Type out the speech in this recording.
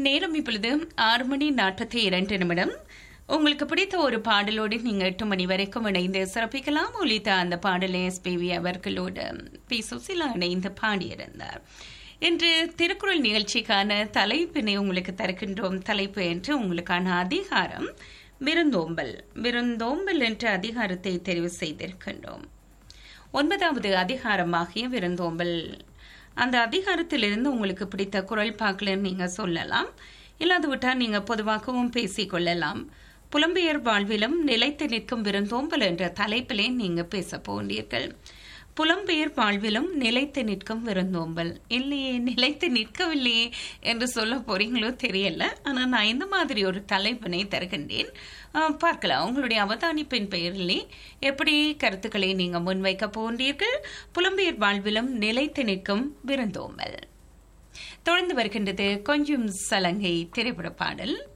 நேரம் இப்பொழுது ஆறு மணி நாற்பத்தி இரண்டு நிமிடம் உங்களுக்கு பிடித்த ஒரு பாடலோடு நீங்க எட்டு மணி வரைக்கும் இணைந்து சிறப்பிக்கலாம் ஒலித்த அந்த பாடலை எஸ்பிவி அவர்களோடு பி சுசிலா இணைந்து பாடியிருந்தார் இன்று திருக்குறள் நிகழ்ச்சிக்கான தலைப்பினை உங்களுக்கு தருகின்றோம் தலைப்பு என்று உங்களுக்கான அதிகாரம் விருந்தோம்பல் விருந்தோம்பல் என்ற அதிகாரத்தை தெரிவு செய்திருக்கின்றோம் ஒன்பதாவது அதிகாரமாகிய விருந்தோம்பல் அந்த அதிகாரத்திலிருந்து உங்களுக்கு பிடித்த குரல் பாக்கல நீங்க சொல்லலாம் இல்லாது விட்டால் நீங்க பொதுவாகவும் பேசிக்கொள்ளலாம் புலம்பெயர் வாழ்விலும் நிலைத்து நிற்கும் விருந்தோம்பல் என்ற தலைப்பிலே நீங்க பேச போகிறீர்கள் புலம்பெயர் வாழ்விலும் நிலைத்து நிற்கும் விருந்தோம்பல் இல்லையே நிலைத்து நிற்கவில்லையே என்று சொல்ல போறீங்களோ தெரியல ஆனா நான் இந்த மாதிரி ஒரு தலைப்பினை தருகின்றேன் ஆஹ் பார்க்கலாம் உங்களுடைய அவதானிப்பின் பெயரிலே எப்படி கருத்துக்களை நீங்க முன்வைக்க போன்றீர்கள் புலம்பெயர் வாழ்விலும் நிலைத்து நிற்கும் விருந்தோம்பல் தொடர்ந்து வருகின்றது கொஞ்சம் சலங்கை திரைப்பட பாடல்